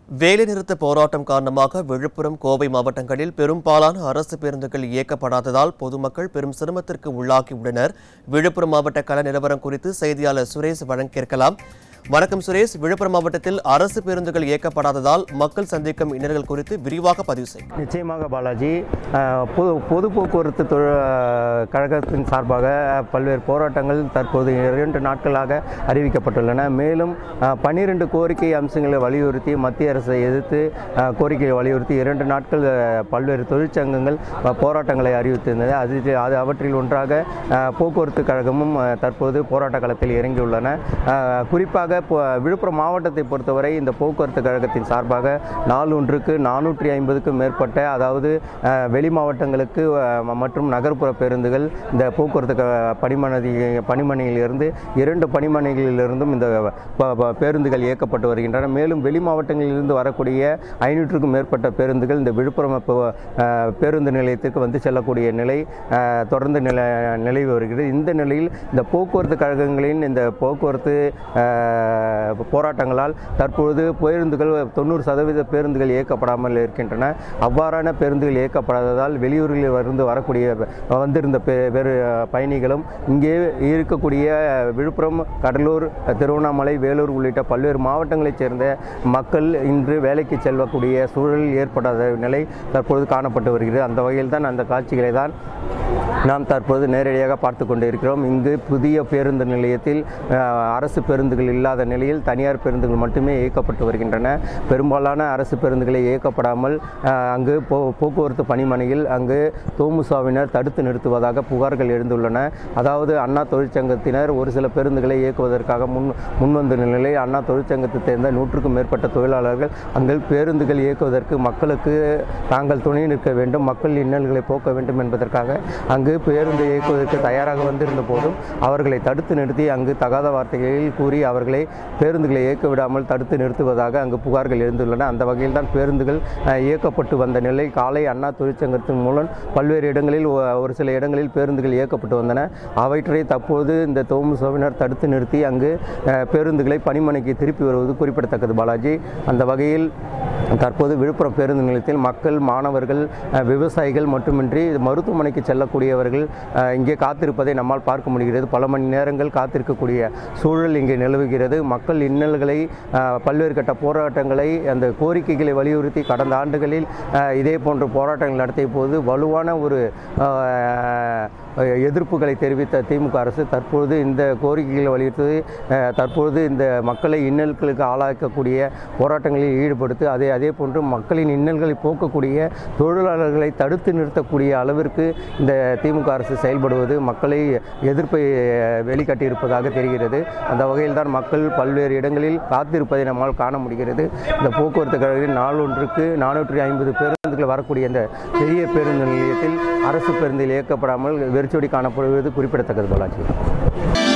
வேலைநிறுத்த போராட்டம் காரணமாக விழுப்புரம் கோவை மாவட்டங்களில் பெரும்பாலான அரசு பேருந்துகள் இயக்கப்படாததால் பொதுமக்கள் பெரும் சிரமத்திற்கு உள்ளாகியுள்ளனர் விழுப்புரம் மாவட்ட கள நிலவரம் குறித்து செய்தியாளர் சுரேஷ் வழங்கியிருக்கலாம் வணக்கம் சுரேஷ் விழுப்புரம் மாவட்டத்தில் அரசு பேருந்துகள் இயக்கப்படாததால் மக்கள் சந்திக்கும் இன்னல்கள் குறித்து விரிவாக பதிவு செய்யும் நிச்சயமாக பாலாஜி அஹ், பொது பொது போக்குவரத்து தொழ கழகத்தின் சார்பாக பல்வேறு போராட்டங்கள் தற்போது இரண்டு நாட்களாக அறிவிக்கப்பட்டுள்ளன மேலும் பன்னிரண்டு கோரிக்கை அம்சங்களை வலியுறுத்தி மத்திய அரசை எதிர்த்து அஹ், கோரிக்கையை வலியுறுத்தி இரண்டு நாட்கள் அஹ், பல்வேறு தொழிற்சங்கங்கள் அஹ், போராட்டங்களை அறிவித்திருந்தது அது அது அவற்றில் ஒன்றாக அஹ், போக்குவரத்து கழகமும் அஹ், தற்போது போராட்ட களத்தில் இறங்கியுள்ளன அஹ், குறிப்பாக பொ- விழுப்புரம் மாவட்டத்தை பொறுத்தவரை இந்த போக்குவரத்து கழகத்தின் சார்பாக நாள் ஒன்றுக்கு நானூற்றி ஐம்பதுக்கும் மேற்பட்ட அதாவது அஹ், வெளி மாவட்டங்களுக்கு அஹ், ம- மற்றும் நகர்ப்புற பேருந்துகள் இந்த போக்குவரத்து க- பணிமனை பணிமனையிலிருந்து இரண்டு பணிமனைகளிலிருந்தும் இந்த ப- ப- பேருந்துகள் இயக்கப்பட்டு வருகின்றன மேலும் வெளி மாவட்டங்களிலிருந்து வரக்கூடிய ஐநூற்றுக்கும் மேற்பட்ட பேருந்துகள் இந்த விழுப்புரம் இப்போ, அஹ், பேருந்து நிலையத்திற்கு வந்து செல்லக்கூடிய நிலை அஹ், தொடர்ந்து நில நிலவி வருகிறது இந்த நிலையில் இந்த போக்குவரத்து கழகங்களின் இந்த போக்குவரத்து அஹ், போராட்டங்களால் தற்பொழுது பேருந்துகள் தொண்ணூறு சதவீத பேருந்துகள் இயக்கப்படாமல் இருக்கின்றன அவ்வாறான பேருந்துகள் இயக்கப்படாததால் வெளியூரில் இருந்து வரக்கூடிய வந்திருந்த பெ- பெரு பயணிகளும் இங்கே இருக்கக்கூடிய விழுப்புரம் கடலூர் திருவண்ணாமலை வேலூர் உள்ளிட்ட பல்வேறு மாவட்டங்களைச் சேர்ந்த மக்கள் இன்று வேலைக்கு செல்லக்கூடிய சூழல் ஏற்படாத நிலை தற்பொழுது காணப்பட்டு வருகிறது அந்த வகையில் தான் அந்த காட்சிகளை தான் நாம் தற்போது நேரடியாக பார்த்து கொண்டு இருக்கிறோம் இங்கு புதிய பேருந்து நிலையத்தில் அஹ், அரசு பேருந்துகள் இல்லாத நிலையில் தனியார் பேருந்துகள் மட்டுமே இயக்கப்பட்டு வருகின்றன பெரும்பாலான அரசு பேருந்துகளை இயக்கப்படாமல் அஹ், அங்கு போ போக்குவரத்து பணிமனையில் அங்கு தோமுசாவினர் தடுத்து நிறுத்துவதாக புகார்கள் எழுந்துள்ளன அதாவது அண்ணா தொழிற்சங்கத்தினர் ஒரு சில பேருந்துகளை இயக்குவதற்காக முன் முன்வந்த நிலையில் அண்ணா தொழிற்சங்கத்தை சேர்ந்த நூற்றுக்கும் மேற்பட்ட தொழிலாளர்கள் அங்கு பேருந்துகள் இயக்குவதற்கு மக்களுக்கு தாங்கள் துணை நிற்க வேண்டும் மக்கள் இன்னல்களை போக்க வேண்டும் என்பதற்காக அங்கு பேருந்து இயக்குவதற்கு தயாராக வந்திருந்த போதும் அவர்களை தடுத்து நிறுத்தி அங்கு தகாத வார்த்தைகளில் கூறி அவர்களை பேருந்துகளை இயக்க விடாமல் தடுத்து நிறுத்துவதாக அங்கு புகார்கள் எழுந்துள்ளன அந்த வகையில் தான் பேருந்துகள் அஹ், இயக்கப்பட்டு வந்த நிலை காலை அண்ணா தொழிற்சங்கத்தின் மூலம் பல்வேறு இடங்களில் ஒ- ஒரு சில இடங்களில் பேருந்துகள் இயக்கப்பட்டு வந்தன அவற்றை தற்போது இந்த தோமுசவினர் தடுத்து நிறுத்தி அங்கு அஹ், பேருந்துகளை பணிமனைக்கு திருப்பி வருவது குறிப்பிடத்தக்கது பாலாஜி அந்த வகையில் தற்போது விழுப்புரம் பேருந்து நிலையத்தில் மக்கள் மாணவர்கள் அஹ், விவசாயிகள் மட்டுமின்றி மருத்துவமனைக்கு செல்லக்கூடியவர்கள் அஹ், இங்கே காத்திருப்பதை நம்மால் பார்க்க முடிகிறது பல மணி நேரங்கள் காத்திருக்கக்கூடிய சூழல் இங்கே நிலவுகிறது மக்கள் இன்னல்களை அஹ், பல்வேறு கட்ட போராட்டங்களை அந்த கோரிக்கைகளை வலியுறுத்தி கடந்த ஆண்டுகளில் அஹ், இதே போன்ற போராட்டங்கள் நடத்திய போது வலுவான ஒரு அஹ், எதிர்ப்புகளை தெரிவித்த திமுக அரசு தற்பொழுது இந்த கோரிக்கைகளை வலியுறுத்தி அஹ், தற்பொழுது இந்த மக்களை இன்னல்களுக்கு ஆளாக்கக்கூடிய போராட்டங்களில் ஈடுபடுத்தி அதே அதே போன்று மக்களின் இன்னல்களை போக்கக்கூடிய தொழிலாளர்களை தடுத்து நிறுத்தக்கூடிய அளவிற்கு இந்த திமுக அரசு செயல்படுவது மக்களை எதிர்ப்பை அஹ், வெளிக்காட்டியிருப்பதாக தெரிகிறது அந்த வகையில் தான் மக்கள் பல்வேறு இடங்களில் காத்திருப்பதை நம்மால் காண முடிகிறது இந்த போக்குவரத்து கழகத்தில் நாள் ஒன்றுக்கு நானூற்றி ஐம்பது பேருந்துகள் வரக்கூடிய இந்த பெரிய பேருந்து நிலையத்தில் அரசு பேருந்தில் இயக்கப்படாமல் வெறிச்சோடி காணப்படுவது குறிப்பிடத்தக்கது பாலாஜி